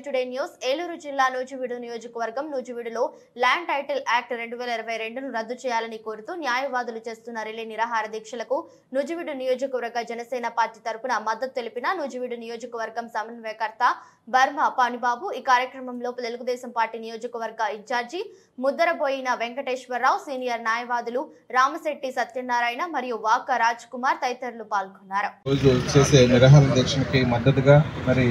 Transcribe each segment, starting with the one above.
Nine today news Eluru జిల్లా నూజివీడు నియోజకవర్గం నూజివీడులో ల్యాండ్ టైటిల్ యాక్ట్ రెండు వేల ఇరవై రెండును రద్దు చేయాలని కోరుతూ న్యాయవాదులు చేస్తున్న రిలే నిరాహార దీక్షలకు నూజివీడు నియోజకవర్గ జనసేన పార్టీ తరపున మద్దతు తెలిపిన నూజివీడు నియోజకవర్గం సమన్వయకర్త బర్మ పానిబాబు ఈ కార్యక్రమంలో తెలుగుదేశం పార్టీ నియోజకవర్గ ఇన్ఛార్జి ముద్దరబోయిన వెంకటేశ్వరరావు సీనియర్ న్యాయవాదులు రామశెట్టి సత్యనారాయణ మరియు వాక రాజ్ కుమార్ తదితరులు పాల్గొన్నారు రోజు చేసే నిరాహార దీక్షకి మద్దతుగా మరి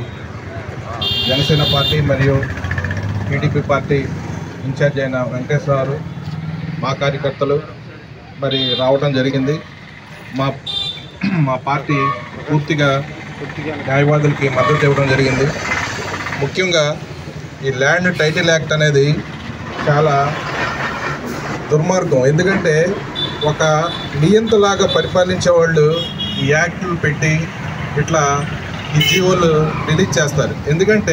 జనసేన పార్టీ మరియు టీడీపీ పార్టీ ఇన్ఛార్జ్ అయిన వెంకటేశ్వరరావు మా కార్యకర్తలు మరి రావడం జరిగింది మా మా పార్టీ పూర్తిగా న్యాయవాదులకి మద్దతు ఇవ్వడం జరిగింది ముఖ్యంగా ఈ ల్యాండ్ టైటిల్ యాక్ట్ అనేది చాలా దుర్మార్గం ఎందుకంటే ఒక నియంతలాగా పరిపాలించే వాళ్ళు ఈ యాక్టులు పెట్టి ఇట్లా ఈ జీవోలు రిలీజ్ చేస్తారు ఎందుకంటే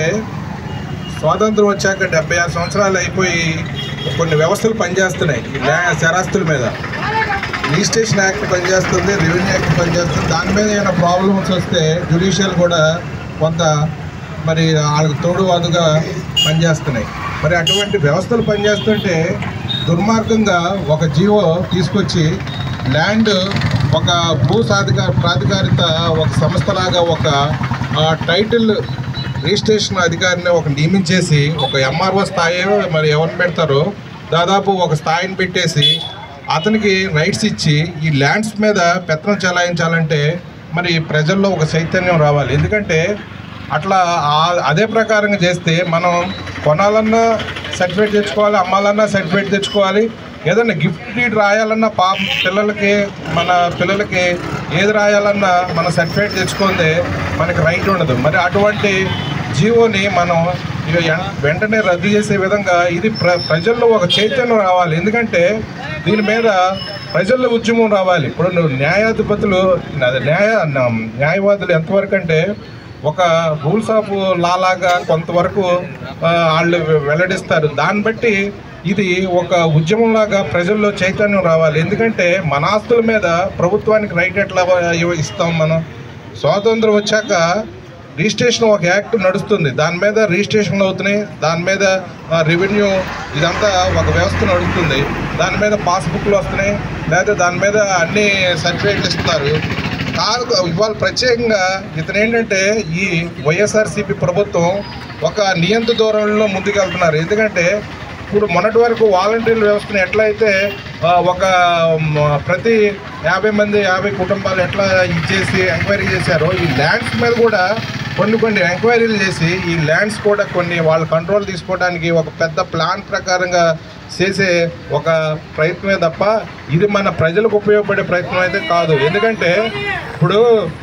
స్వాతంత్రం వచ్చాక డెబ్బై ఆరు సంవత్సరాలు అయిపోయి కొన్ని వ్యవస్థలు పనిచేస్తున్నాయి ఈ ల్యా స్థిరాస్తుల మీద రిజిస్ట్రేషన్ యాక్ట్ పనిచేస్తుంది రెవెన్యూ యాక్ట్ పనిచేస్తుంది దాని మీద ఏమైనా ప్రాబ్లమ్స్ వస్తే జ్యుడిషియల్ కూడా కొంత మరి వాళ్ళకి తోడువాదుగా పనిచేస్తున్నాయి మరి అటువంటి వ్యవస్థలు పనిచేస్తుంటే దుర్మార్గంగా ఒక జీవో తీసుకొచ్చి ల్యాండ్ ఒక భూ సాధిక ప్రాధికారిత ఒక సంస్థలాగా ఒక ఆ, టైటిల్ రిజిస్ట్రేషన్ అధికారిని ఒక నియమించేసి ఒక ఎంఆర్ఓ స్థాయి మరి ఎవరిని పెడతారో దాదాపు ఒక స్థాయిని పెట్టేసి అతనికి రైట్స్ ఇచ్చి ఈ ల్యాండ్స్ మీద పెత్తనం చెలాయించాలంటే మరి ప్రజల్లో ఒక చైతన్యం రావాలి ఎందుకంటే అట్లా ఆ- అదే ప్రకారంగా చేస్తే మనం కొనాలన్నా సర్టిఫికేట్ తెచ్చుకోవాలి అమ్మాలన్నా సర్టిఫికేట్ తెచ్చుకోవాలి ఏదన్నా గిఫ్ట్ డీడ్ రాయాలన్నా పాప పిల్లలకి మన పిల్లలకి ఏది రాయాలన్నా మన సర్టిఫికేట్ తెచ్చుకుందే మనకి రైట్ ఉండదు మరి అటువంటి జీవోని మనం ఇక ఎం- వెంటనే రద్దు చేసే విధంగా ఇది ప్ర ప్రజల్లో ఒక చైతన్యం రావాలి ఎందుకంటే దీని మీద ప్రజల్లో ఉద్యమం రావాలి ఇప్పుడు నువ్వు న్యాయాధిపతులు అదే న్యాయ న్యాయవాదులు ఎంతవరకు అంటే ఒక రూల్స్ ఆఫ్ లా లాగా కొంతవరకు ఆ, వాళ్ళు వెల్లడిస్తారు దాన్ని బట్టి ఇది ఒక ఉద్యమంలాగా ప్రజల్లో చైతన్యం రావాలి ఎందుకంటే మన ఆస్తుల మీద ప్రభుత్వానికి రైట్ ఎట్లా ఇవ్వ- ఇస్తాం మనం స్వాతంత్రం వచ్చాక రిజిస్ట్రేషన్ ఒక యాక్ట్ నడుస్తుంది దాని మీద రిజిస్ట్రేషన్లు అవుతున్నాయి దాని మీద రెవెన్యూ ఇదంతా ఒక వ్యవస్థ నడుస్తుంది దాని మీద పాస్బుక్లు వస్తున్నాయి లేదా దాని మీద అన్ని సర్టిఫికేట్లు ఇస్తున్నారు కాదు ఇవాళ ప్రత్యేకంగా ఇతను ఏంటంటే ఈ వైఎస్ఆర్సీపీ ప్రభుత్వం ఒక నియంత్ర ధోరణిలో ముందుకెళ్తున్నారు ఎందుకంటే ఇప్పుడు మొన్నటి వరకు వాలంటీర్ల వ్యవస్థను ఎట్లయితే ఆ, ఒక మ, ప్రతి యాభై మంది యాభై కుటుంబాలు ఎట్లా ఇచ్చేసి ఎంక్వైరీ చేశారో ఈ ల్యాండ్స్ మీద కూడా కొన్ని కొన్ని ఎంక్వైరీలు చేసి ఈ ల్యాండ్స్ కూడా కొన్ని వాళ్ళ కంట్రోల్ తీసుకోవడానికి ఒక పెద్ద ప్లాన్ ప్రకారంగా చేసే ఒక ప్రయత్నమే తప్ప ఇది మన ప్రజలకు ఉపయోగపడే ప్రయత్నం అయితే కాదు ఎందుకంటే ఇప్పుడు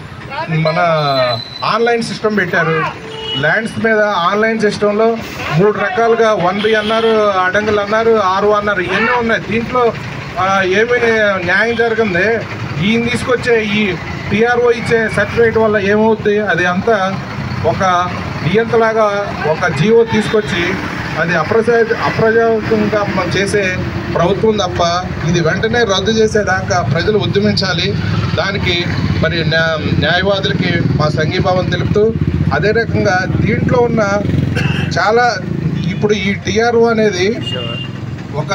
మన ఆన్లైన్ సిస్టమ్ పెట్టారు ల్యాండ్స్ మీద ఆన్లైన్ సిస్టంలో మూడు రకాలుగా వన్ బి అన్నారు అడంగులు అన్నారు ఆరు అన్నారు ఇవన్నీ ఉన్నాయి దీంట్లో ఆ, ఏమీ న్యాయం జరిగింది ఈయన తీసుకొచ్చే ఈ టీఆర్ఓ ఇచ్చే సర్టిఫికేట్ వల్ల ఏమవుద్ది అది అంతా ఒక నియంతలాగా ఒక జీవో తీసుకొచ్చి అది అప్రజా అప్రజాతంగా మనం చేసే ప్రభుత్వం తప్ప ఇది వెంటనే రద్దు చేసేదాకా ప్రజలు ఉద్యమించాలి దానికి మరి న్యా- న్యాయవాదులకి మా సంఘీభావం తెలుపుతూ అదే రకంగా దీంట్లో ఉన్న చాలా ఇప్పుడు ఈ టీఆర్ఓ అనేది ఒక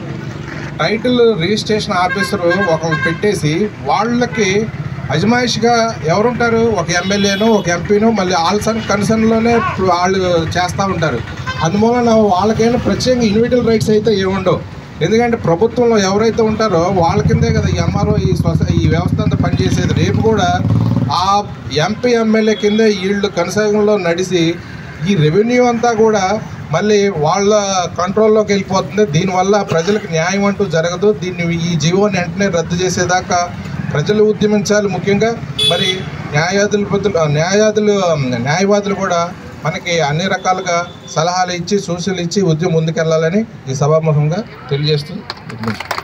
టైటిల్ రిజిస్ట్రేషన్ ఆఫీసర్ ఒకరు పెట్టేసి వాళ్ళకి అజమాయిషిగా ఎవరుంటారు ఒక ఎమ్మెల్యేను ఒక ఎంపీను మళ్ళీ ఆల్ సన్ కన్సర్న్లోనే వాళ్ళు చేస్తూ ఉంటారు అందువలన వాళ్ళకైనా ప్రత్యేకంగా ఇండివిజువల్ రైట్స్ అయితే ఏముండవు ఎందుకంటే ప్రభుత్వంలో ఎవరైతే ఉంటారో వాళ్ళ కిందే కదా ఈ ఎంఆర్ఓ ఈ సొసై ఈ వ్యవస్థ అంతా పనిచేసేది రేపు కూడా ఆ ఎంపీ ఎమ్మెల్యే కిందే వీళ్ళు కొనసాగంలో నడిచి ఈ రెవెన్యూ అంతా కూడా మళ్ళీ వాళ్ళ కంట్రోల్లోకి వెళ్ళిపోతుంది దీనివల్ల ప్రజలకు న్యాయం అంటూ జరగదు దీన్ని ఈ జీవోని వెంటనే రద్దు చేసేదాకా ప్రజలు ఉద్యమించాలి ముఖ్యంగా మరి న్యాయాధిపతులు న్యాయాధులు న్యాయవాదులు కూడా మనకి అన్ని రకాలుగా సలహాలు ఇచ్చి సూచనలు ఇచ్చి ఉద్యమం ముందుకెళ్లాలని ఈ సభాముఖంగా తెలియజేస్తూ విజ్ఞప్తి.